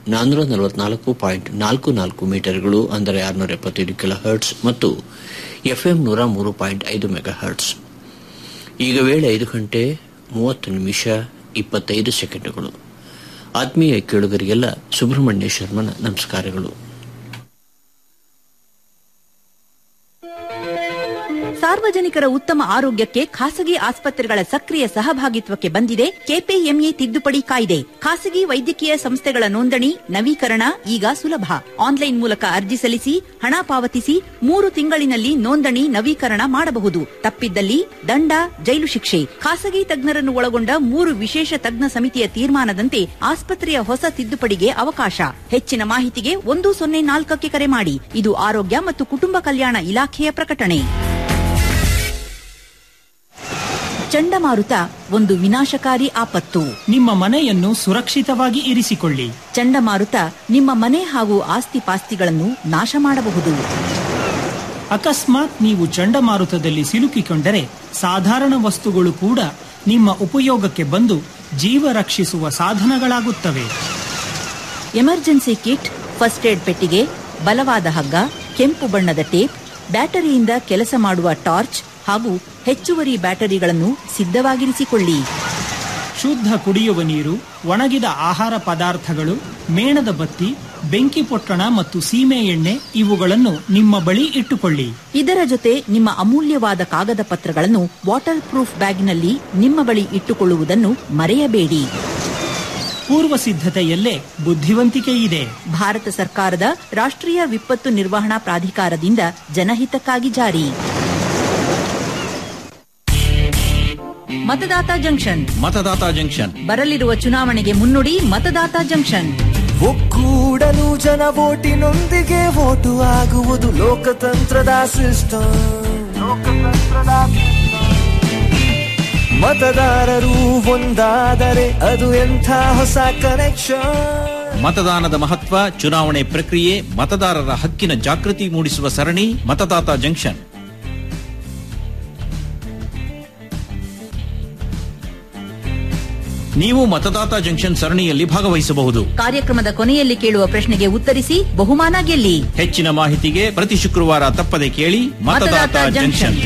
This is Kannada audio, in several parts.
ನಾನ್ನೂರ ನಲವತ್ನಾಲ್ಕು ಪಾಯಿಂಟ್ ನಾಲ್ಕು ನಾಲ್ಕು ಮೀಟರ್ಗಳು ಅಂದರೆ ಆರುನೂರ ಎಪ್ಪತ್ತೈದು ಕಿಲೋ ಹರ್ಟ್ಸ್ ಮತ್ತು ಎಫ್ಎಂ ನೂರ ಮೂರು ಪಾಯಿಂಟ್ ಐದು ಮೆಗಾ ಹರ್ಟ್ಸ್ ಈಗ ವೇಳೆ ಐದು ಗಂಟೆ ಮೂವತ್ತು ನಿಮಿಷ ಇಪ್ಪತ್ತೈದು ಸೆಕೆಂಡುಗಳು ಆತ್ಮೀಯ ಕೇಳುಗರಿಗೆಲ್ಲ ಸುಬ್ರಹ್ಮಣ್ಯ ಶರ್ಮನ ನಮಸ್ಕಾರಗಳು ಸಾರ್ವಜನಿಕರ ಉತ್ತಮ ಆರೋಗ್ಯಕ್ಕೆ ಖಾಸಗಿ ಆಸ್ಪತ್ರೆಗಳ ಸಕ್ರಿಯ ಸಹಭಾಗಿತ್ವಕ್ಕೆ ಬಂದಿದೆ ಕೆಪಿಎಂಇ ತಿದ್ದುಪಡಿ ಕಾಯ್ದೆ ಖಾಸಗಿ ವೈದ್ಯಕೀಯ ಸಂಸ್ಥೆಗಳ ನೋಂದಣಿ ನವೀಕರಣ ಈಗ ಸುಲಭ ಆನ್ಲೈನ್ ಮೂಲಕ ಅರ್ಜಿ ಸಲ್ಲಿಸಿ ಹಣ ಪಾವತಿಸಿ ಮೂರು ತಿಂಗಳಿನಲ್ಲಿ ನೋಂದಣಿ ನವೀಕರಣ ಮಾಡಬಹುದು ತಪ್ಪಿದ್ದಲ್ಲಿ ದಂಡ ಜೈಲು ಶಿಕ್ಷೆ ಖಾಸಗಿ ತಜ್ಞರನ್ನು ಒಳಗೊಂಡ ಮೂರು ವಿಶೇಷ ತಜ್ಞ ಸಮಿತಿಯ ತೀರ್ಮಾನದಂತೆ ಆಸ್ಪತ್ರೆಯ ಹೊಸ ತಿದ್ದುಪಡಿಗೆ ಅವಕಾಶ ಹೆಚ್ಚಿನ ಮಾಹಿತಿಗೆ ಒಂದು ಸೊನ್ನೆ ನಾಲ್ಕಕ್ಕೆ ಕರೆ ಮಾಡಿ ಇದು ಆರೋಗ್ಯ ಮತ್ತು ಕುಟುಂಬ ಕಲ್ಯಾಣ ಇಲಾಖೆಯ ಪ್ರಕಟಣೆ ಚಂಡಮಾರುತ ಒಂದು ವಿನಾಶಕಾರಿ ಆಪತ್ತು ನಿಮ್ಮ ಮನೆಯನ್ನು ಸುರಕ್ಷಿತವಾಗಿ ಇರಿಸಿಕೊಳ್ಳಿ ಚಂಡಮಾರುತ ನಿಮ್ಮ ಮನೆ ಹಾಗೂ ಆಸ್ತಿ ಪಾಸ್ತಿಗಳನ್ನು ನಾಶ ಮಾಡಬಹುದು ಅಕಸ್ಮಾತ್ ನೀವು ಚಂಡಮಾರುತದಲ್ಲಿ ಸಿಲುಕಿಕೊಂಡರೆ ಸಾಧಾರಣ ವಸ್ತುಗಳು ಕೂಡ ನಿಮ್ಮ ಉಪಯೋಗಕ್ಕೆ ಬಂದು ಜೀವ ರಕ್ಷಿಸುವ ಸಾಧನಗಳಾಗುತ್ತವೆ ಎಮರ್ಜೆನ್ಸಿ ಕಿಟ್ ಫಸ್ಟ್ ಏಡ್ ಪೆಟ್ಟಿಗೆ ಬಲವಾದ ಹಗ್ಗ ಕೆಂಪು ಬಣ್ಣದ ಟೇಪ್ ಬ್ಯಾಟರಿಯಿಂದ ಕೆಲಸ ಮಾಡುವ ಟಾರ್ಚ್ ಹಾಗೂ ಹೆಚ್ಚುವರಿ ಬ್ಯಾಟರಿಗಳನ್ನು ಸಿದ್ಧವಾಗಿರಿಸಿಕೊಳ್ಳಿ ಶುದ್ಧ ಕುಡಿಯುವ ನೀರು ಒಣಗಿದ ಆಹಾರ ಪದಾರ್ಥಗಳು ಮೇಣದ ಬತ್ತಿ ಬೆಂಕಿ ಪೊಟ್ಟಣ ಮತ್ತು ಸೀಮೆ ಎಣ್ಣೆ ಇವುಗಳನ್ನು ನಿಮ್ಮ ಬಳಿ ಇಟ್ಟುಕೊಳ್ಳಿ ಇದರ ಜೊತೆ ನಿಮ್ಮ ಅಮೂಲ್ಯವಾದ ಕಾಗದ ಪತ್ರಗಳನ್ನು ವಾಟರ್ ಪ್ರೂಫ್ ಬ್ಯಾಗ್ನಲ್ಲಿ ನಿಮ್ಮ ಬಳಿ ಇಟ್ಟುಕೊಳ್ಳುವುದನ್ನು ಮರೆಯಬೇಡಿ ಪೂರ್ವ ಸಿದ್ಧತೆಯಲ್ಲೇ ಬುದ್ಧಿವಂತಿಕೆ ಇದೆ ಭಾರತ ಸರ್ಕಾರದ ರಾಷ್ಟ್ರೀಯ ವಿಪತ್ತು ನಿರ್ವಹಣಾ ಪ್ರಾಧಿಕಾರದಿಂದ ಜನಹಿತಕ್ಕಾಗಿ ಜಾರಿ ಮತದಾತ ಜಂಕ್ಷನ್ ಮತದಾತ ಜಂಕ್ಷನ್ ಬರಲಿರುವ ಚುನಾವಣೆಗೆ ಮುನ್ನುಡಿ ಮತದಾತ ಜಂಕ್ಷನ್ ಒಕ್ಕೂಡಲು ಜನ ಓಟಿನೊಂದಿಗೆ ಓಟು ಆಗುವುದು ಲೋಕತಂತ್ರದ ಸಿಸ್ಟಮ್ ಮತದಾರರು ಒಂದಾದರೆ ಅದು ಎಂಥ ಹೊಸ ಕನೆಕ್ಷನ್ ಮತದಾನದ ಮಹತ್ವ ಚುನಾವಣೆ ಪ್ರಕ್ರಿಯೆ ಮತದಾರರ ಹಕ್ಕಿನ ಜಾಗೃತಿ ಮೂಡಿಸುವ ಸರಣಿ ಮತದಾತ ಜಂಕ್ಷನ್ ನೀವು ಮತದಾತ ಜಂಕ್ಷನ್ ಸರಣಿಯಲ್ಲಿ ಭಾಗವಹಿಸಬಹುದು ಕಾರ್ಯಕ್ರಮದ ಕೊನೆಯಲ್ಲಿ ಕೇಳುವ ಪ್ರಶ್ನೆಗೆ ಉತ್ತರಿಸಿ ಬಹುಮಾನ ಗೆಲ್ಲಿ ಹೆಚ್ಚಿನ ಮಾಹಿತಿಗೆ ಪ್ರತಿ ಶುಕ್ರವಾರ ತಪ್ಪದೆ ಕೇಳಿ ಮತದಾತ ಮತದಾತ ಜಂಕ್ಷನ್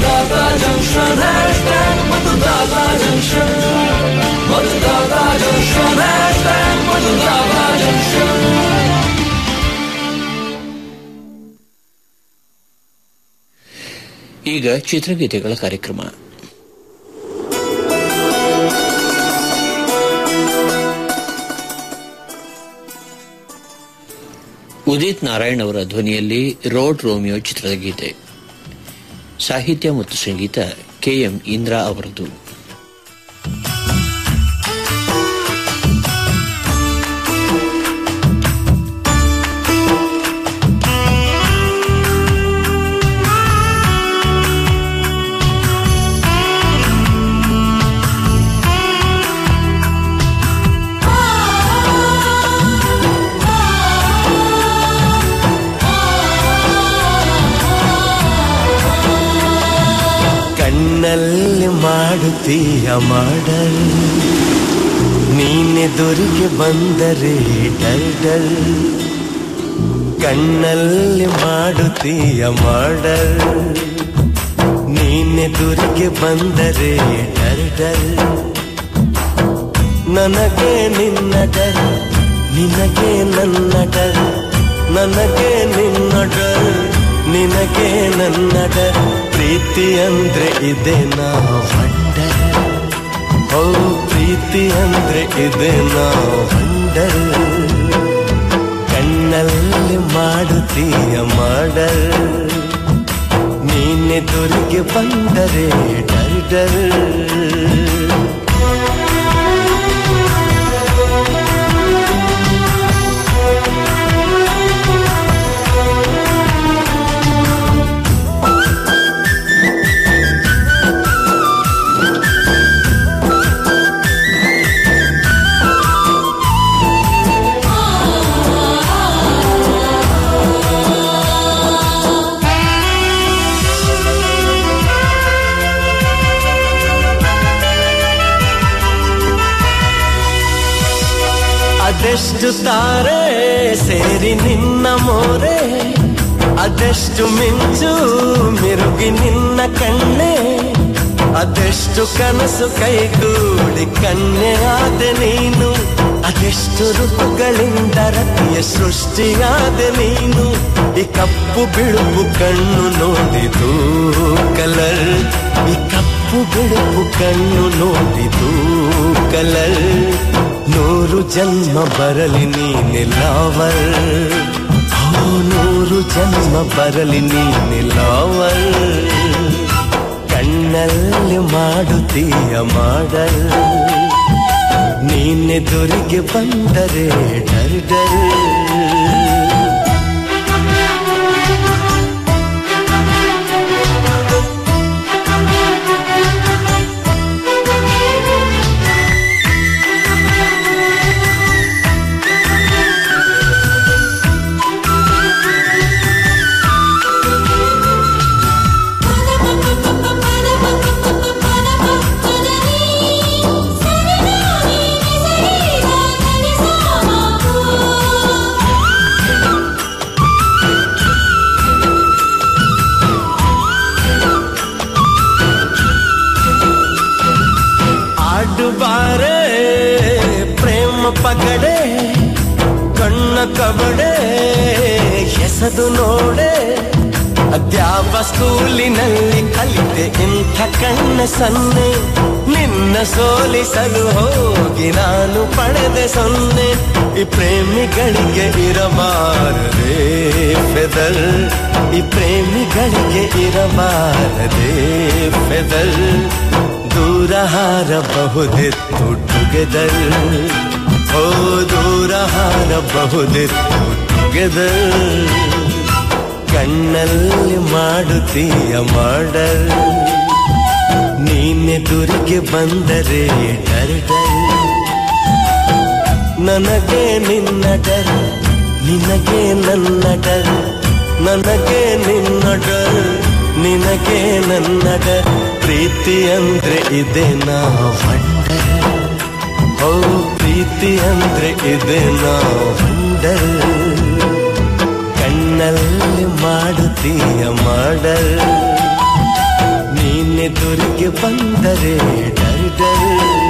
ಈಗ ಚಿತ್ರಗೀತೆಗಳ ಕಾರ್ಯಕ್ರಮ ಉದಿತ್ ನಾರಾಯಣ್ ಅವರ ಧ್ವನಿಯಲ್ಲಿ ರೋಡ್ ರೋಮಿಯೋ ಚಿತ್ರದ ಗೀತೆ ಸಾಹಿತ್ಯ ಮತ್ತು ಸಂಗೀತ ಕೆಎಂ ಇಂದ್ರಾ ಅವರದು ಕಣ್ಣಲ್ಲಿ ಮಾಡುತ್ತೀಯ ಮಾಡಲ್ ನೀನೆದುರಿಗೆ ಬಂದರೆ ಡಲ್ ಡಲ್ ಕಣ್ಣಲ್ಲಿ ಮಾಡುತ್ತೀಯ ಮಾಡಲ್ ನೀನೆದುರಿಗೆ ಬಂದರೆ ಡಲ್ ಡಲ್ ನನಗೆ ನಿನ್ನ ಡಲ್ ನಿನಗೆ ನನ್ನ ಡಲ್ ನನಗೆ ನಿನ್ನ ಡಲ್ ನಿನಗೆ ನನ್ನ ಡಲ್ ಪ್ರೀತಿ ಅಂದ್ರೆ ಇದೆ ನಾ ವಂಡರ್ ಓ ಪ್ರೀತಿ ಅಂದ್ರೆ ಇದೆ ನಾ ವಂಡರ್ ಕಣ್ಣಲ್ಲಿ ಮಾಡುತ್ತೀಯ ಮಾಡಲ್ ನೀನೆದುರಿಗೆ ಬಂದರೆ ಡರ್ ಡರ್ ಅದೆಷ್ಟು ತಾರೆ ಸೇರಿ ನಿನ್ನ ಮೋರೆ ಅದೆಷ್ಟು ಮಿಂಚು ಮಿರುಗಿ ನಿನ್ನ ಕಣ್ಣೆ ಅದೆಷ್ಟು ಕನಸು ಕೈಗೂಡಿ ಕನ್ಯೆ ಆದೆ ನೀನು ಅದೆಷ್ಟು ಋತುಗಳಿಂದ ರತಿಯ ಸೃಷ್ಟಿಯಾದ ನೀನು ಈ ಕಪ್ಪು ಬಿಳುಪು ಕಣ್ಣು ನೋಡಿದು ಕಲರ್ ಈ ಕಪ್ಪು ಬಿಳುಪು ಕಣ್ಣು ನೋಡಿದು ಕಲರ್ ನೂರು ಜನ್ಮ ಬರಲಿ ನೀನಿಲ್ಲವರ್ ಓ ನೂರು ಜನ್ಮ ಬರಲಿ ನೀನಿಲ್ಲವರ್ ಕಣ್ಣಲ್ಲಿ ಮಾಡುತ್ತೀಯ ಮಾಡಲ್ ನೀನೆದುರಿಗೆ ಬಂದರೆ ಡರ್ ಡರ್ ಆಡುಬಾರೆ ಪ್ರೇಮ ಪಗಡೆ ಕಣ್ಣ ಕಬಡೆ ಹೆಸದು ನೋಡೆ ಅದ್ಯಾವ ಸ್ಕೂಲಿನಲ್ಲಿ ಕಲಿತೆ ಇಂಥ ಕಣ್ಣ ಸನ್ನೆ ನಿನ್ನ ಸೋಲಿಸಲು ಹೋಗಿ ನಾನು ಪಡೆದೆ ಸೊನ್ನೆ ಈ ಪ್ರೇಮಿಗಳಿಗೆ ಇರಬಾರದೆ ಫೆದರ್ ಈ ಪ್ರೇಮಿಗಳಿಗೆ ಇರಬಾರದೆ ಫೆದರ್ ದೂರ ಹಾರಬಹುದಿತ್ತು ಟುಗೆದರ್ ಓ ದೂರ ಹಾರಬಹುದಿತ್ತು ಟುಗೆದರ್ ಕಣ್ಣಲ್ಲಿ ಮಾಡುತ್ತೀಯ ಮಾಡಲ್ ನೀನೆದುರಿಗೆ ಬಂದರೆ ಡರ್ ಡರ್ ನನಗೆ ನಿನ್ನ ಡರ್ ನಿನಗೆ ನನ್ನ ಡರ್ ನನಗೆ ನಿನ್ನ ಡರ್ ನಿನಗೆ ನನ್ನ ಡರ್ ಪ್ರೀತಿ ಅಂದ್ರೆ ಇದೆ ನಾ ವಂಡರ್ ಓ ಪ್ರೀತಿ ಅಂದ್ರೆ ಇದೆ ನಾ ವಂಡರ್ ಕಣ್ಣಲ್ಲಿ ಮಾಡುತ್ತೀಯ ಮಾಡಲ್ ನೀನೆದುರಿಗೆ ಬಂದರೆ ಡರ್ ಡರ್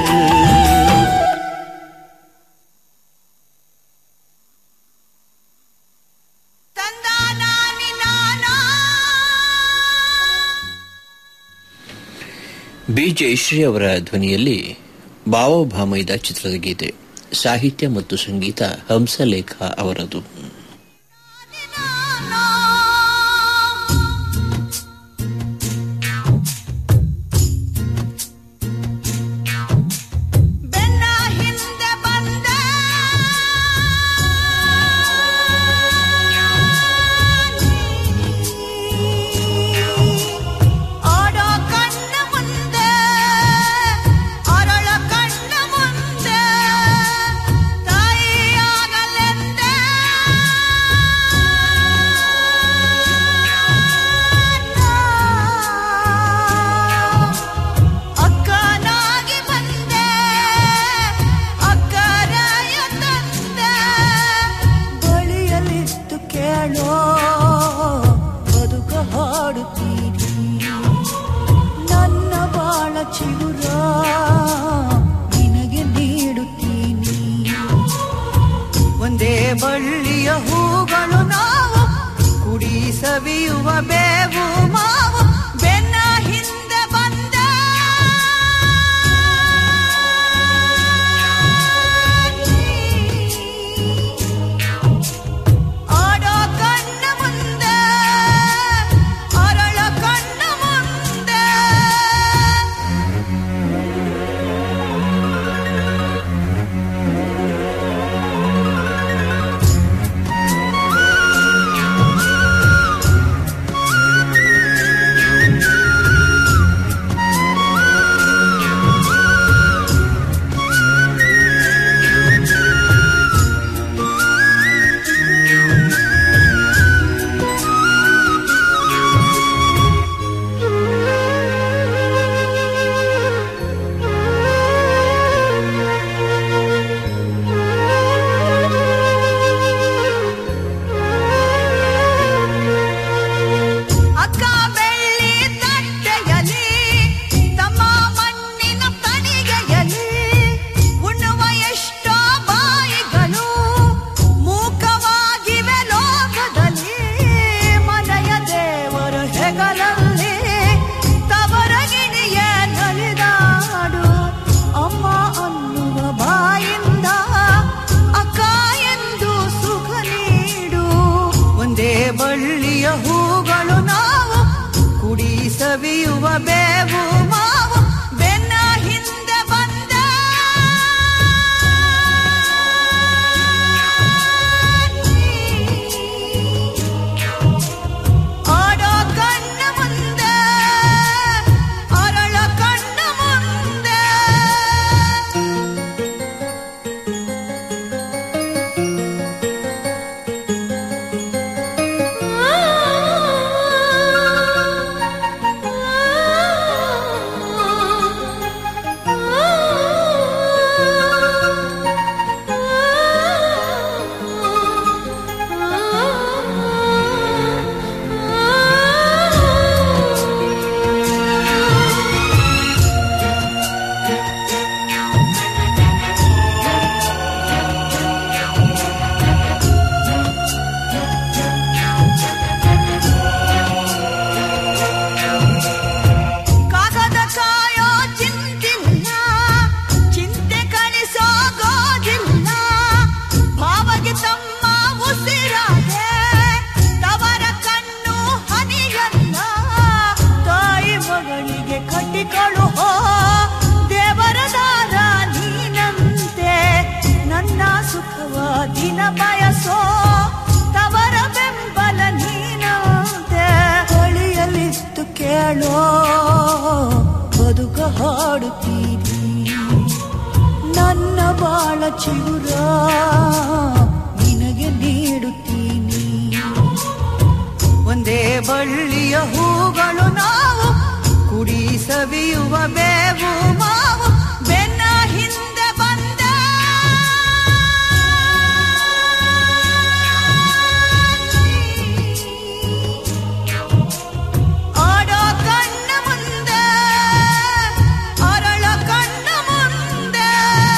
ಬಿ ಜಯಶ್ರೀ ಅವರ ಧ್ವನಿಯಲ್ಲಿ ಭಾವಭಾಮೈದ ಚಿತ್ರದ ಗೀತೆ ಸಾಹಿತ್ಯ ಮತ್ತು ಸಂಗೀತ ಹಂಸಲೇಖ ಅವರದು ಬೆನ್ನ ಹಿಂದೆ ಬಂದೆ ಆಡೋ ಕಣ್ಣ ಮುಂದೆ ಅರಳ ಕಣ್ಣ ಮುಂದೆ ತಾಯಿಯಾಗಲೆಂದೆ ಅಕ್ಕನಾಗಿ ಬಂದೆ ಅಕ್ಕರಾಯ ತಂದೆ ಬಳಿಯಲಿತ್ತು ಕೇಳೋ ಬದುಕ ಹಾಡುತ್ತೀನಿ ನನ್ನ ಬಾಳ ಚಿಗುರ ನಿನಗೆ ನೀಡುತ್ತೀನಿ ಒಂದೇ ಬಳ್ಳಿಯ ಹೂಗಳು ನಾವು ಕುಡಿ ಸವಿಯುವ ಬೇವು ಮಾವು ಬೆನ್ನ ಹಿಂದೆ ಬಂದ ಆಡೋ ಕಣ್ಣ ಮುಂದೆ ಅರಳ ಕಣ್ಣ ಮುಂದೆ ಬಳ್ಳಿಯ ಹೂಗಳು ನಾವು ಕುಡಿ ಸವಿಯುವ ಬೇವು ಮಾವು ಬೆನ್ನ ಹಿಂದೆ ಬಂದ ಆಡೋ ಕಣ್ಣ ಮುಂದೆ ಅರಳ ಕಣ್ಣ ಮುಂದೆ ಕಾಗದ ಕಾಯೋ ಚಿಂತಿಲ್ಲ ಚಿಂತೆ ಕಳಿಸೋಗೋದಿಲ್ಲ ಭಾವಗೆ ತಮ್ಮ ಉಸಿರಾಗೆ ತವರ ಕಣ್ಣು ಹನಿಯಲ್ಲ ತಾಯಿ ಮಗಳಿಗೆ ಕಟ್ಟಿಗಳು ಹೋ ದೇವರ ದಾರ ನೀನಂತೆ ನನ್ನ ಸುಖವ ದಿನ ಬಯಸೋ ತವರ ಬೆಂಬಲ ನೀನಂತೆ ಹೊಳಿಯಲಿತ್ತು ಕೇಳೋ ಬದುಕ ಹಾಡುತ್ತೀನಿ ನನ್ನ ಬಾಳ ಚಿಗುರ ನಿನಗೆ ನೀಡುತ್ತೀನಿ ಒಂದೇ ಬಳ್ಳಿಯ ಹೂಗಳು ನಾವು ಕುಡಿ ಸವಿಯುವ ಬೇವು ಮಾವು ಬೆನ್ನ ಹಿಂದೆ ಬಂದ ಆಡೋ ಕಣ್ಣ ಮುಂದೆ ಅರಳ ಕಣ್ಣ ಮುಂದೆ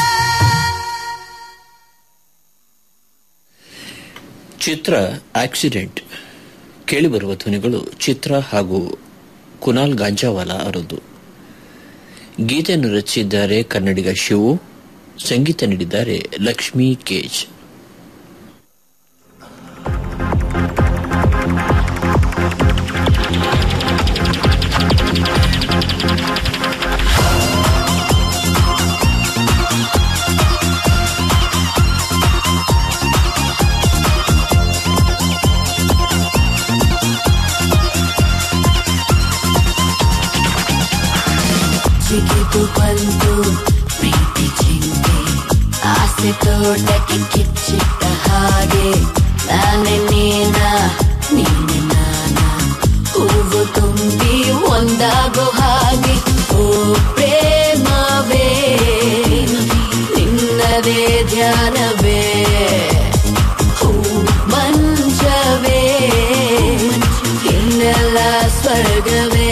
ಚಿತ್ರ ಆಕ್ಸಿಡೆಂಟ್ ಕೇಳಿಬರುವ ಧ್ವನಿಗಳು ಚಿತ್ರ ಹಾಗೂ ಕುನಾಲ್ ಗಾಂಜಾವಾಲಾ ಅವರದ್ದು ಗೀತೆಯನ್ನು ರಚಿಸಿದ್ದಾರೆ ಕನ್ನಡಿಗ ಶಿವು ಸಂಗೀತ ನೀಡಿದ್ದಾರೆ ಲಕ್ಷ್ಮೀ ಕೇಜ್ ಚಿಗಿದು ಬಂದು ಪ್ರೀತಿ ಚಿಂತೆ ಆಸೆ ತೋಟಕ್ಕೆ ಕಿಚ್ಚಿಟ್ಟ ಹಾಗೆ ನಾನೇ ನೀನ ನೀನೆ ನಾನ ಹೂವು ತುಂಬಿ ಒಂದಾಗೋ ಹಾಗೆ ಓ ಪ್ರೇಮವೇ ನಿನ್ನದೇ ಧ್ಯಾನವೇ ಹೂ ಮಂಚವೇ ಇನ್ನೆಲ್ಲ ಸ್ವರ್ಗವೇ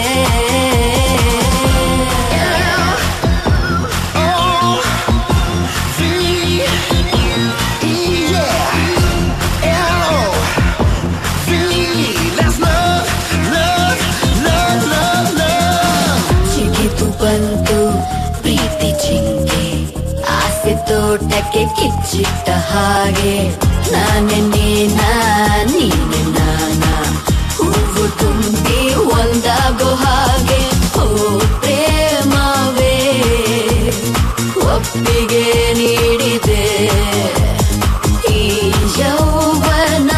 ಚಿಗಿದು ಬಂತು ಪ್ರೀತಿ ಚಿಂಕೆ ಆಸೆ ತೋಟಕ್ಕೆ ಕಿಚ್ಚಿಟ್ಟ ಹಾಗೆ ನಾನೇ ನೀನ ನೀನೆ ನಾನ ಹೂವು ತುಂಬಿ ಒಂದಾಗೋ ಹಾಗೆ ಓ ಪ್ರೇಮವೇ ಒಪ್ಪಿಗೆ ನೀಡಿದೆ ಈ ಯೌವನ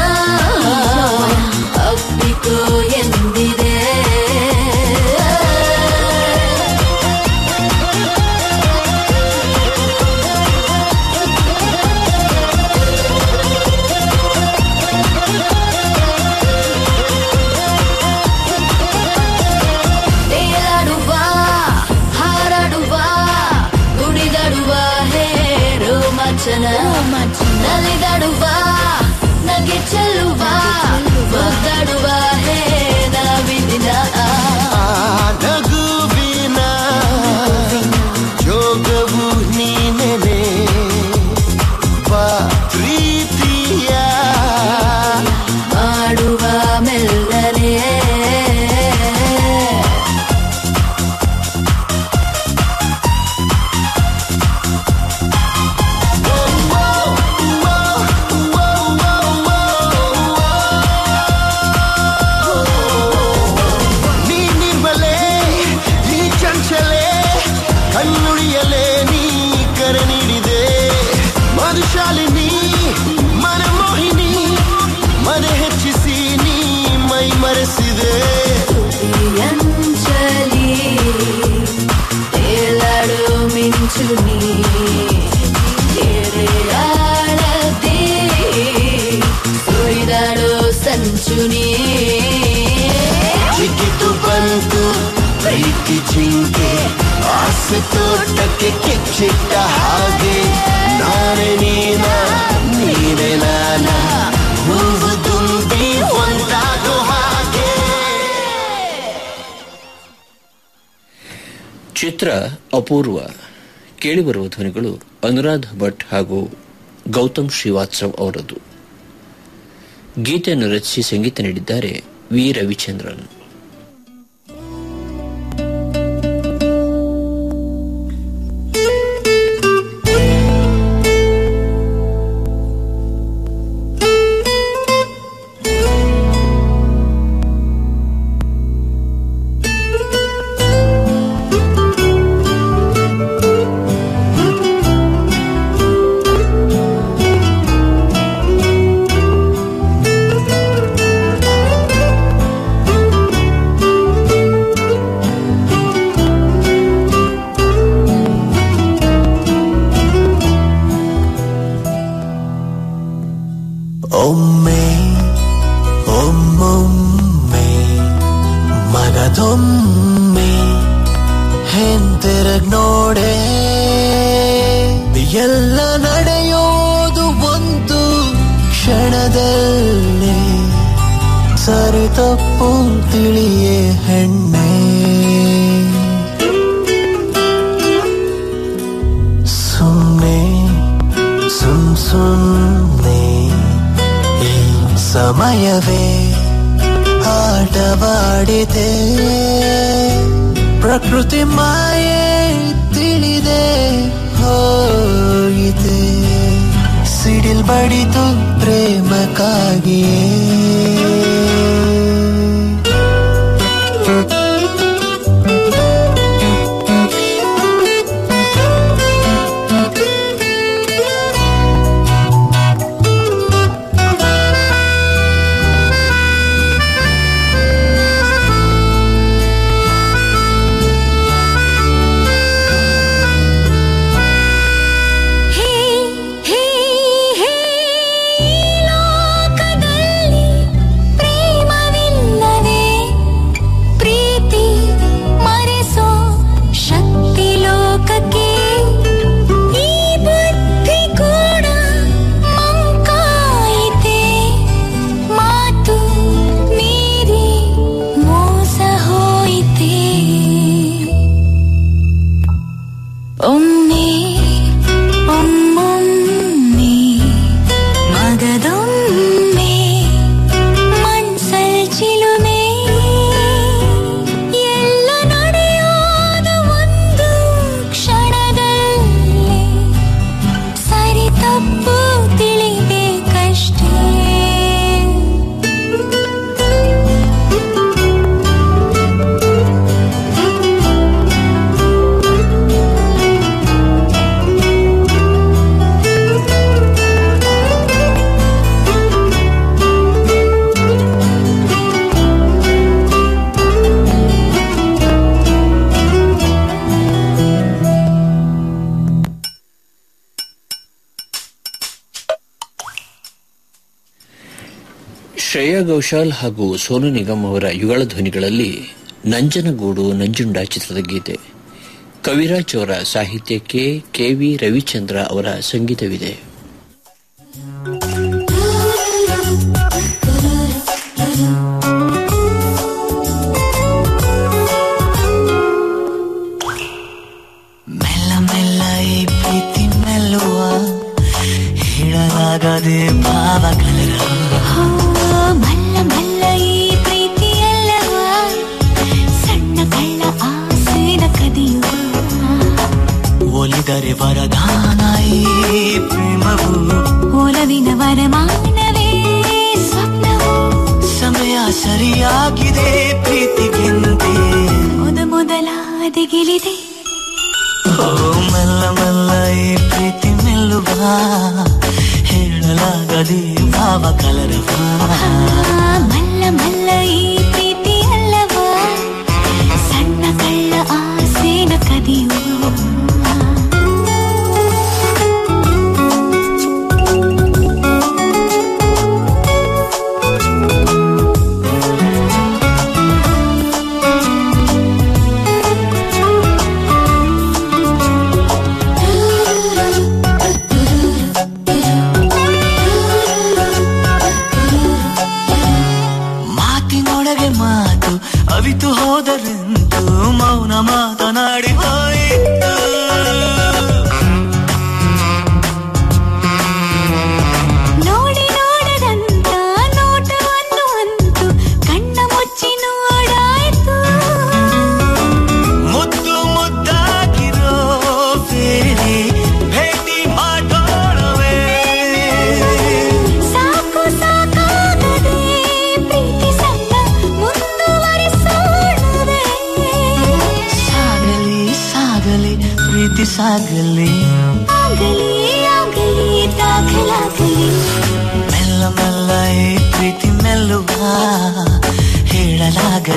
ಅಪ್ಪಿಕೋ ಎಂದಿದೆ ಮಿಂಚುನೇ ಜಿಗಿತು ಬಂತು ಪ್ರೀತಿ ಜಿಂಕೆ ಆಸೆ ತೋಟಕ್ಕೆ ಕಿಚ್ಚಿಟ್ಟ ಹಾಗೆ ನಾನೇ ನೀನ ನೀನೆ ನಾನ ಹೂವು ತುಂಬಿ ಒಂದಾಗೋ ಹಾಗೆ ಚಿತ್ರ ಅಪೂರ್ವ ಕೇಳಿಬರುವ ಧ್ವನಿಗಳು ಅನುರಾಧ ಭಟ್ ಹಾಗೂ ಗೌತಮ್ ಶ್ರೀವಾತ್ಸವ್ ಅವರದ್ದು ಗೀತೆಯನ್ನು ರಚಿಸಿ ಸಂಗೀತ ನೀಡಿದ್ದಾರೆ ವಿ ರವಿಚಂದ್ರನ್ ಒಮ್ಮೆ ಒಮ್ಮೊಮ್ಮೆ ಮಗದೊಮ್ಮೆ ಹಿಂತಿರುಗ್ ನೋಡೆ ಎಲ್ಲ ನಡೆಯೋದು ಒಂದು ಕ್ಷಣದಲ್ಲಿ ಸರಿ ತಪ್ಪು ತಿಳಿಯೇ ಹೆಣ್ಣೆ ಸುಮ್ಮನೆ ಸುಮ್ ಸುಮ್ಮನೆ ಈ ಸಮಯವೇ ಆಟವಾಡಿದೆ ಪ್ರಕೃತಿ ಮಾಯೆ ತಿಳಿದೆ ಹೋಗಿದೆ ಸಿಡಿಲ್ ಬಡಿತು ಪ್ರೇಮಕ್ಕಾಗಿಯೇ ಹೇ ಹೇ ಹೇ ಲೋಕದಲ್ಲಿ ಪ್ರೇಮವಿಲ್ಲವೇ ಪ್ರೀತಿ ಮರೆಸೋ ಶಕ್ತಿ ಲೋಕಕ್ಕೆ ಈ ಬುದ್ಧಿ ಕೂಡ ಮಂಕಾಯಿತೆ ಮಾತು ಮೀರಿ ಮೋಸ ಹೋಯಿತೆ ಒಮ್ಮೆ ಒಮ್ಮೊಮ್ಮೆ ಮಗದೊಮ್ಮೆ ಮನ್ಸಲ್ ಚಿಲುಮೆ ಎಲ್ಲ ನಡೆಯೋದು ಒಂದು ಕ್ಷಣದಲ್ಲಿ ಸರಿ ತಪ್ಪು ತಿಳಿಬೇಕಷ್ಟೇ ಶ್ರೇಯಾ ಘೋಷಾಲ್ ಹಾಗೂ ಸೋನು ನಿಗಮ್ ಅವರ ಯುಗಳ ಧ್ವನಿಗಳಲ್ಲಿ ನಂಜನಗೂಡು ನಂಜುಂಡ ಚಿತ್ರದ ಗೀತೆ ಕವಿರಾಜ್ ಅವರ ಸಾಹಿತ್ಯಕ್ಕೆ ಕೆವಿ ರವಿಚಂದ್ರ ಅವರ ಸಂಗೀತವಿದೆ ಮೆಲ್ಲ ಮೆಲ್ಲ ಈ ಪ್ರೀತಿ ಮೆಲ್ಲುವ ಹೇಳಲಾಗದೆ ಭಾವ ಕಲರ ಮಲ್ಲ ಮಲ್ಲ ಈ ಪ್ರೀತಿಯಲ್ಲವ ಸಣ್ಣ ಕಳ್ಳ ಆಸೆನ ಕದಿಯುವ ಒಲಿದರೆ ವರದಾನ ಈ ಪ್ರೇಮವು ಒಲವಿನ ವರಮಾನವೇ ಸ್ವಪ್ನವು ಸಮಯ ಸರಿಯಾಗಿದೆ ಪ್ರೀತಿಗೆಂದೇ ಮೊದ ಮೊದಲ ದಿಗಿಲಿದೆ ಓ ಮೆಲ್ಲ ಮೆಲ್ಲ ಈ ಪ್ರೀತಿ ಮೆಲ್ಲುವ ಹೇಳಲಾಗದೆ ಭಾವ ಕಲರವ ಮಲ್ಲ ಮಲ್ಲ ಈ ಪ್ರೀತಿ ಅಲ್ಲವ ಸಣ್ಣ ಕಳ್ಳ ಆಸೆನ ಕದಿಯುವ ಮೆಲ್ಲ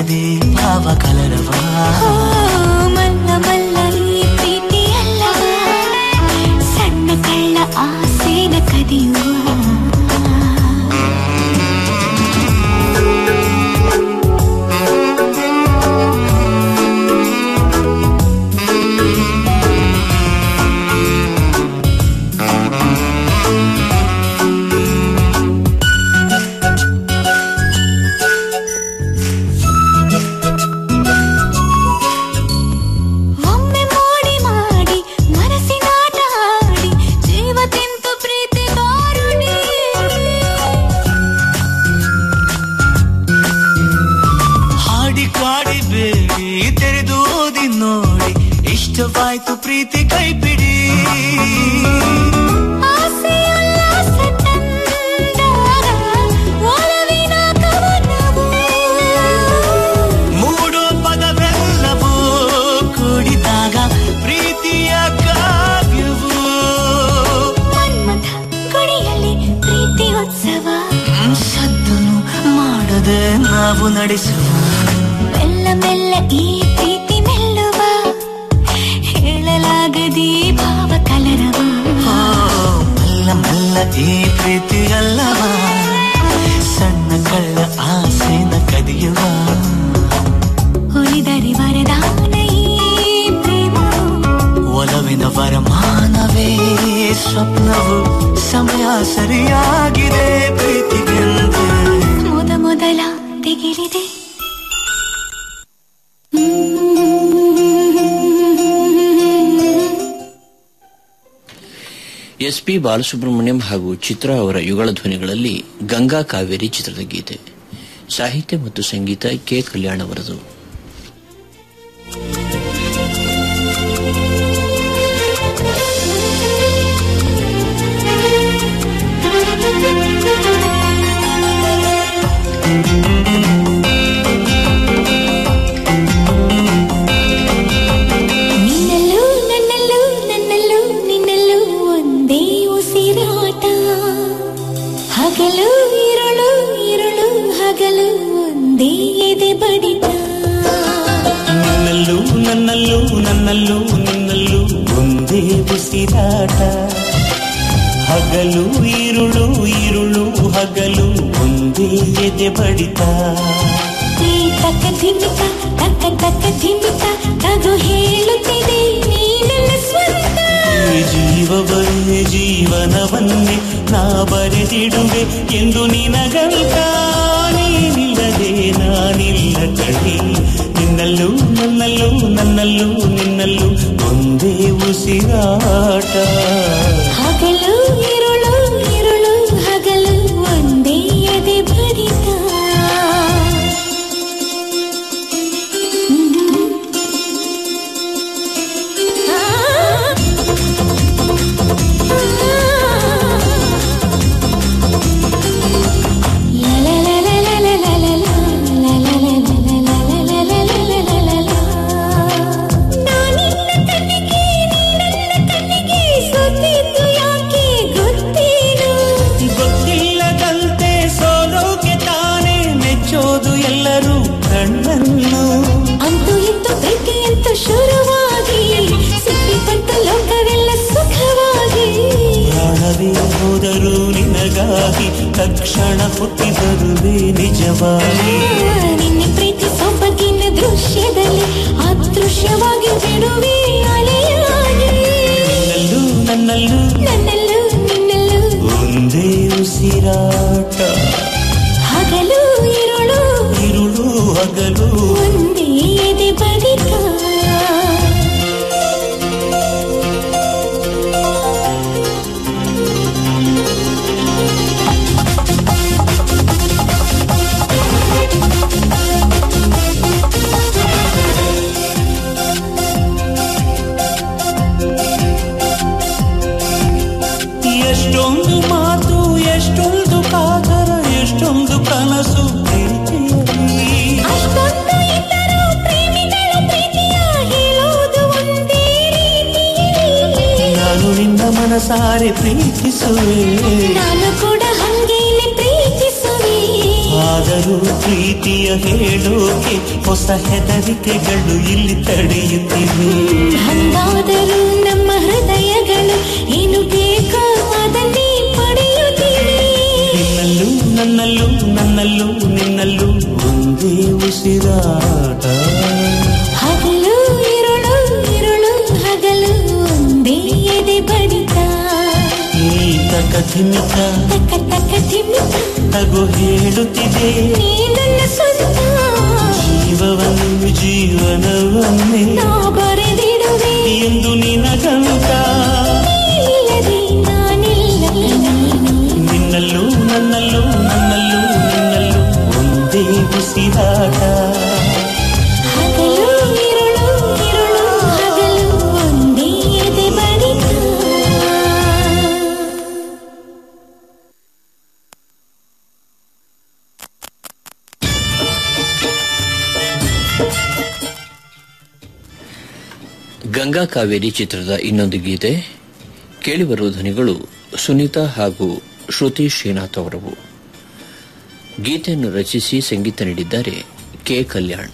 ಹೇಳಲಾಗದೆ ಭಾವ ಕಲರವ ಓ ಮಲ್ಲ ಮಲ್ಲ ಈ ಪ್ರೀತಿ ಅಲ್ಲವ ಸಣ್ಣ ಕಳ್ಳ ಆಸೆನ ಕದಿಯುವ ಒಮ್ಮೆ ಮೋಡಿ ಮಾಡಿ ಮನಸ್ಸಿನಾಟ ಆಡಿ ಜೀವ ತಿಂತು ಪ್ರೀತಿ ಕಾರುಣಿ ಹಾಡಿ ಕಾಡಿ ಬೇಡಿ ತೆರೆದು ಓದಿ ನೋಡಿ ಇಷ್ಟವಾಯ್ತು ಪ್ರೀತಿ ಕೈ ಬಿಡಿ ಆಸೆ ಉಲ್ಲಾಸ ತಂದಾಗ ಒಲವಿನ ಕವನವು ಮೂಡೋ ಪದವೆಲ್ಲವೂ ಕೂಡಿದಾಗ ಪ್ರೀತಿಯ ಕಾವ್ಯವು ಮನ್ಮಥ ಗುಡಿಯಲ್ಲಿ ಪ್ರೀತಿ ಉತ್ಸವ ಹ್ಮ್, ಸದ್ದನ್ನು ಮಾಡದೆ ನಾವು ನಡೆಸುವ ಮೆಲ್ಲ ಮೆಲ್ಲ ಈ ಪ್ರೀತಿ ಮೆಲ್ಲುವ ಹೇಳಲಾಗದೆ ಭಾವ ಕಲರವ ಓ, ಮೆಲ್ಲ ಮೆಲ್ಲ ಈ ಪ್ರೀತಿ ಅಲ್ಲವ ಸಣ್ಣ ಕಳ್ಳ ಆಸೆನ ಕದಿಯುವ ಒಲಿದರೆ ವರದಾನ ಈ ಪ್ರೇಮ ಒಲವಿನ ವರಮಾನವೇ ಸ್ವಪ್ನವು ಸಮಯ ಸರಿಯಾಗಿದೆ ಪ್ರೀತಿಗೆಂದು ಮೊದ ಮೊದಲ ತೆಗಿಲಿದೆ ಎಸ್ ಪಿ ಬಾಲಸುಬ್ರಹ್ಮಣ್ಯಂ ಹಾಗೂ ಚಿತ್ರಾ ಅವರ ಯುಗಳ ಧ್ವನಿಗಳಲ್ಲಿ ಗಂಗಾ ಕಾವೇರಿ ಚಿತ್ರದ ಗೀತೆ ಸಾಹಿತ್ಯ ಮತ್ತು ಸಂಗೀತ ಕೆ ಕಲ್ಯಾಣ್ ಅವರದು ನಿನ್ನಲ್ಲೂ ನನ್ನಲ್ಲೂ ನನ್ನಲ್ಲೂ ನಿನ್ನಲ್ಲೂ ಒಂದೇ ಉಸಿರಾಟ ಹಗಲು ಇರುಳು ಇರುಳು ಹಗಲು ಒಂದೇ ಎದೆ ಬಡಿತ ನಿನ್ನಲ್ಲೂ ನನ್ನಲ್ಲೂ ನನ್ನಲ್ಲೂ ನಿನ್ನಲ್ಲೂ ಒಂದೇ ಉಸಿರಾಟ ಹಗಲು ಈರುಳು ಈರುಳು ಹಗಲು ಒಂದೇ ಎದೆ ಬಡಿತ ಈ ತಕ್ಕ ಧಿಮಿತ ತಕ್ಕ ತಕ್ಕ ಧಿಮಿತ ತಗು ಹೇಳುತ್ತಿದೆ ನೀನೆಲ್ಲ ಸ್ವಂತ ಈ ಜೀವವನ್ನೇ ಜೀವನವನ್ನೇ ನಾ ಬರೆದಿಡುವೆ ಎಂದು ನಿನಗಂತ ನೀನಿಲ್ಲದೆ ನಾನಿಲ್ಲ ಕಣಿ ನಿನ್ನಲ್ಲೂ ನನ್ನಲ್ಲೂ ನನ್ನಲ್ಲೂ ನಿನ್ನಲ್ಲೂ ಒಂದೇ ಉಸಿರಾಟ ಹಗಲು ಇರುಳು ಇರುಳು ಹಗಲು ಒಂದೇ ಎದೆ ಬಡಿತ ಗೊತ್ತಿಲ್ಲದಂತೆ ಸೋಲೋಕೆ ತಾನೇ ಮೆಚ್ಚೋದು ಎಲ್ಲರೂ ಕಣ್ಣನ್ನು ಅಂತೂ ಇಂತೂ ಪ್ರೀತಿ ಅಂತೂ ಶುರುವಾಗಿ ಸಿಕ್ಕಿತಂತೂ ಲೋಕವೆಲ್ಲ ಸುಖವಾಗಿ ಪ್ರಾಣವೇ ಹೋದರೂ ನಿನಗಾಗಿ ತಕ್ಷಣ ಹುಟ್ಟಿ ಬರುವೆ ನಿಜವಾಗಿ ನಿನ್ನೆ ಪ್ರೀತಿ ಸೊಬಗಿನ ದೃಶ್ಯದಲ್ಲಿ ಅದೃಶ್ಯವಾಗಿ ಬಿಡುವೆ ಅಲೆಯಾಗಿ ನಿನ್ನಲ್ಲೂ ನನ್ನಲ್ಲೂ ನನ್ನಲ್ಲೂ ನಿನ್ನಲ್ಲೂ ಒಂದೇ ಉಸಿರಾಟ ಹಗಲು ಇರುಳು ಇರುಳು ಹಗಲು ಒಂದೇ ಎದೆ ಬಡಿತ ಎಷ್ಟೊಂದು ಮಾತು ಎಷ್ಟೊಂದು ಕಾತರ ಎಷ್ಟೊಂದು ಕನಸು ಪ್ರೀತಿಯಲ್ಲಿ ಅಷ್ಟೊಂದು ಇದ್ದರೂ ಪ್ರೇಮಿಗಳ ಪ್ರೀತಿಯ ಹೇಳೋದು ಒಂದೇ ರೀತಿಯಲ್ಲಿ ನಾನು ನಿನ್ನ ಮನಸಾರೆ ಪ್ರೀತಿಸುವೆ ನಾನು ಕೂಡ ಹಂಗೇನೆ ಪ್ರೀತಿಸುವೆ ಆದರೆ ಯಾರು ಪ್ರೀತಿಯ ಹೇಳೋಕೆ ಹೊಸ ಹೆದರಿಕೆಗಳು ಇಲ್ಲಿ ತಡೆಯುತ್ತಿವೆ ಹಂಗಾದರೂ ನಮ್ಮ ಹೃದಯಗಳು ಏನು ಬೇಕೋ ಅದನ್ನೇ ಪಡೆಯುತ್ತಿವೆ ನಿನ್ನಲ್ಲೂ ನನ್ನಲ್ಲೂ ನನ್ನಲ್ಲೂ ನಿನ್ನಲ್ಲೂ ಒಂದೇ ಉಸಿರಾಟ ಹಗಲು ಇರುಳು ಇರುಳು ಹಗಲು ಒಂದೇ ಎದೆ ಬಡಿತ ಈ ತಕಥಿಮಿತ ತಕ ತಕ ತಿಮಿತ ತಗು ಹೇಳುತ್ತಿದೆ ನೀ ನನ್ನ ಸ್ವಂತ ಜೀವವನ್ನು ಜೀವನವನ್ನೇ ನಾ ಬರೆದಿಡುವೆ ಎಂದು ನಿನಗಂತ ನೀನಿಲ್ಲದೆ ನಾನಿಲ್ಲ ನಿನ್ನಲ್ಲೂ ನನ್ನಲ್ಲೂ ನನ್ನಲ್ಲೂ ನಿನ್ನಲ್ಲೂ ಒಂದೇ ಉಸಿರಾಟ ಹಗಲು ಇರುಳು ಇರುಳು ಹಗಲು ಒಂದೇ ಎದೆ ಬಡಿತ ಗಂಗಾ ಕಾವೇರಿ ಚಿತ್ರದ ಇನ್ನೊಂದು ಗೀತೆ ಕೇಳಿಬರುವ ಧ್ವನಿಗಳು ಸುನೀತಾ ಹಾಗೂ ಶ್ರುತಿ ಶ್ರೀನಾಥ್ ಅವರವು ಗೀತೆಯನ್ನು ರಚಿಸಿ ಸಂಗೀತ ನೀಡಿದ್ದಾರೆ ಕೆ ಕಲ್ಯಾಣ್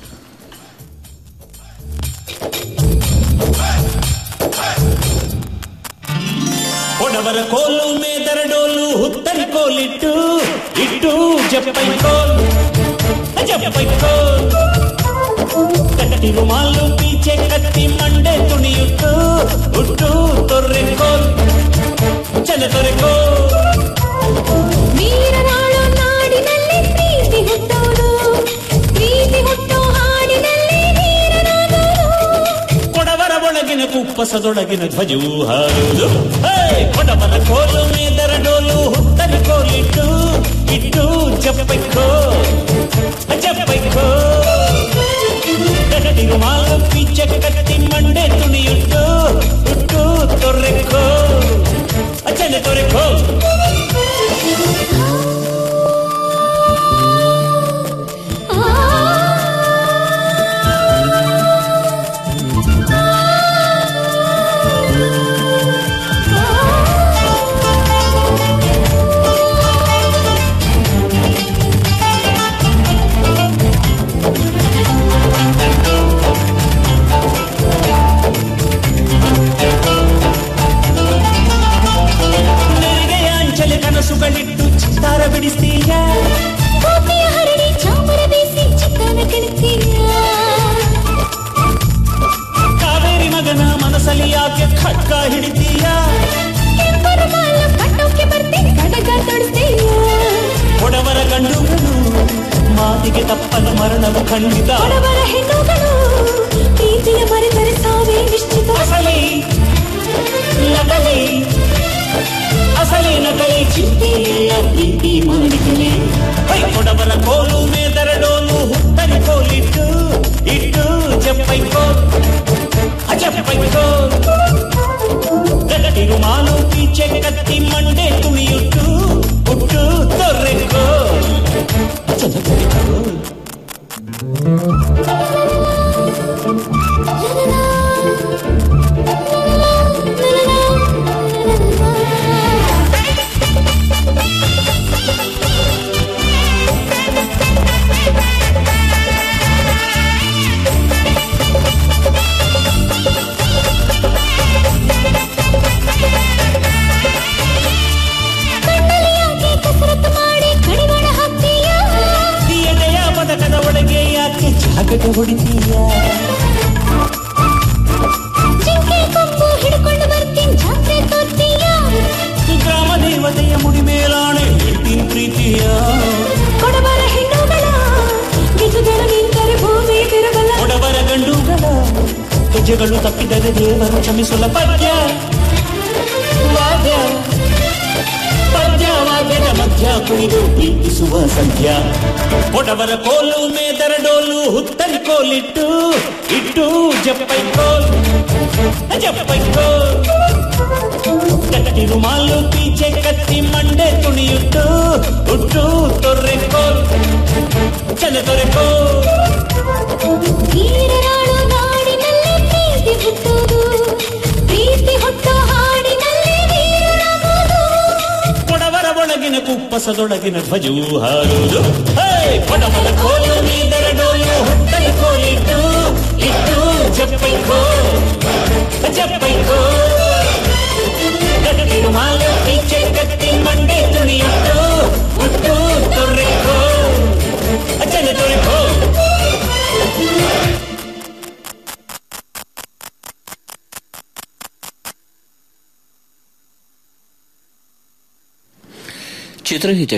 ಕೊಡವರ ಕೋಲು ಮೇದರಡೋಲು ಹುತ್ತರಿ ಕೋಲಿಟ್ಟು ಇಟ್ಟು ಜಪ್ಪೈ ಕೋಲ್ ಜಪ್ಪೈ ಕೋಲ್ ಕಟ್ಟಿ ರುಮಾಲು ಪೀಚೆ ಕಟ್ಟಿ ಮಂಡೆ ತುಣಿಯುಟ್ಟು ಹುಟ್ಟು ತೊರ್ರೆ ಕೋಲ್ ಚಲ ತೊರೆ ಕೋಲ್ ವೀರನಾಳು ನಾಡಿನಲ್ಲಿ ಪ್ರೀತಿ ಹುಟ್ಟೋದು ಪ್ರೀತಿ ಹುಟ್ಟೋ ಹಾಡಿನಲ್ಲಿ ವೀರನಾಗೋದು ಕೊಡವರ ಒಳಗಿನ ಕುಪ್ಪಸದೊಳಗಿನ ಧ್ವಜವು ಹಾರುವುದು ಹೇ! ಕೊಡವರ ಕೋಲು ಮೇದರ ಡೋಲು ಹುತ್ತರಿ ಕೋಲಿಟ್ಟು ಇಟ್ಟು ಜಪ್ಪೈ ಕೋಲ್ ಜಪ್ಪೈ ಕೋಲ್ ಕಟ್ಟಿ ರುಮಾಲು ಪಿಚ್ಚೆ ಕಟ್ಟಿ ಮಂಡೆ ತುಣಿಯುಟ್ಟು ಹುಟ್ಟು ತೊರ್ರೆಕೋ ಅಚ್ಚನೆ ತೊರೆಕೋ ನೆರಿಗೆ ಅಂಚಲೆ ಕನಸುಗಳಿಟ್ಟು ಚಿತ್ತಾರ ಬಿಡಿಸ್ತೀಯ ಕೋಟೆಯ ಹರಡಿ ಚಾಮರ ಬೀಸಿ ಚಿತ್ತಾನ ಕೆಣಕ್ತೀಯ ಕಾವೇರಿ ಮಗನ ಮನಸ್ಸಲ್ಲಿ ಯಾಕೆ ಖಡ್ಗ ಹಿಡಿತೀಯ ಕೆಂಪರ ಕಾಲ ಕಟ್ಟೋಕೆ ಬರ್ತೀನಿ ಕಡಗ ತೊಡಿಸ್ತೀಯ ಕೊಡವರ ಗಂಡುಗಳು ಮಾತಿಗೆ ತಪ್ಪನ ಮರಣವು ಖಂಡಿತ ಬಡವರ ಹೆಣ್ಣುಗಳು ಪ್ರೀತಿಯ ಮರೆತರೆ ಸಾವೇ ನಿಶ್ಚಿತ ಅಸಲಿ ನಕಲಿ ಅಸಲಿ ನಕಲಿ ಚಿಂತೆ ಇಲ್ಲ ಪ್ರೀತಿ ಮಾಡಿದ್ದೀನಿ ಹೈ ಕೊಡವರ ಕೋಲು ಮೇದರಡೋಲು ಹುತ್ತರಿ ಕೋಲಿಟ್ಟು ಇಟ್ಟು ಜಪ್ಪೈ ಕೋಲ್ ಅಜಪ್ಪೈ ಕೋಲ್ ಗಟ್ಟಿ ರುಮಾಲು ಪೀಚೆ ಕತ್ತಿ ಮಂಡೆ ತುಳಿಯುಟ್ಟು ಹುಟ್ಟು ತೊರ್ರೆ ಕೋಲ್ ಚಲ ತೊರೆ ಕೋಲ್ ಕಣ್ಣಲ್ಲಿ ಯಾಕೆ ಕಸರತ್ತು ಮಾಡಿ ಕಡಿವಾಣ ಹಾಕ್ತೀಯ ಎದೆಯ ಪದಕದ ಒಳಗೆ ಯಾಕೆ ಜಾಗಟೆ ಹೊಡಿತೀಯ ಜಿಂಕೆ ಕೊಂಬು ಹಿಡ್ಕೊಂಡು ಬರ್ತೀನಿ ಜಾತ್ರೆ ತೋರ್ತೀಯ ಗ್ರಾಮ ದೇವತೆಯ ಮುಡಿ ಮೇಲಾಣೆ ಹೇಳ್ತೀನಿ ಪ್ರೀತಿಯ ಕೊಡಬರ ಹೆಣ್ಣುಗಳ ಗಿಜುಗಳು ನಿಂತರೆ ಭೂಮಿ ತಿರುಗಲ್ಲ ಒಡವರ ಗಂಡುಗಳ ಹೆಜ್ಜೆಗಳು ತಪ್ಪಿದರೆ ದೇವರು ಕ್ಷಮಿಸಲ ಪದ್ಯ ವಾದ್ಯ ಪದ್ಯ ವಾದ್ಯದ ಮಧ್ಯ ಕುಣಿದು ಪ್ರೀತಿಸುವ ಸದ್ಯ ಒಡವರ ಕೋಲು ಮೇದರ ಡೋಲು ಹುತ್ತರಿ ಕೋಲಿಟ್ಟು ಇಟ್ಟು ಜಪ್ಪೈ ಕೋಲ್ ಜಪ್ಪೈ ಕೋಲ್ ಕಟ್ಟಿ ರುಮಾಲು ಪೀಚೆ ಕತ್ತಿ ಮಂಡೆ ತುಣಿಯುಟ್ಟು ಹುಟ್ಟು ತೊರ್ರೆ ಕೋಲ್ ಚಲ ತೊರೆ ಕೋಲ್ ವೀರರಾಳು ನಾಡಿನಲ್ಲಿ ಪ್ರೀತಿ ಹುಟ್ಟುವುದು ಪ್ರೀತಿ ಹುಟ್ಟೋ ಹಾಡಿನಲ್ಲಿ ವೀರರಾಗುವುದು ಕೊಡವರ ಒಳಗಿನ ಕುಪ್ಪ ರಪ್ಪಸದೊಳಗಿನ ಧ್ವಜವು ಹಾರುವುದು ಹೇ! ಪದ ಪದ ಕೋಲು ನೀದರ ಡೋಲು ಹುಟ್ಟದ ಕೋಲಿಟ್ಟು ಇಟ್ಟು ಜಪ್ಪೈಕೋ ಜಪ್ಪೈಕೋ ಕಟ್ಟಿನ ಮಾಲು ಈಚೆ ಕಟ್ಟಿ ಮಂಡೆ ತುಳಿಯಿಟ್ಟು ಹುಟ್ಟು ತೊರ್ರೆಕೋ ಅಚ್ಚನ ತೊರೆಕೋ ಚಿತ್ರಗೀತೆ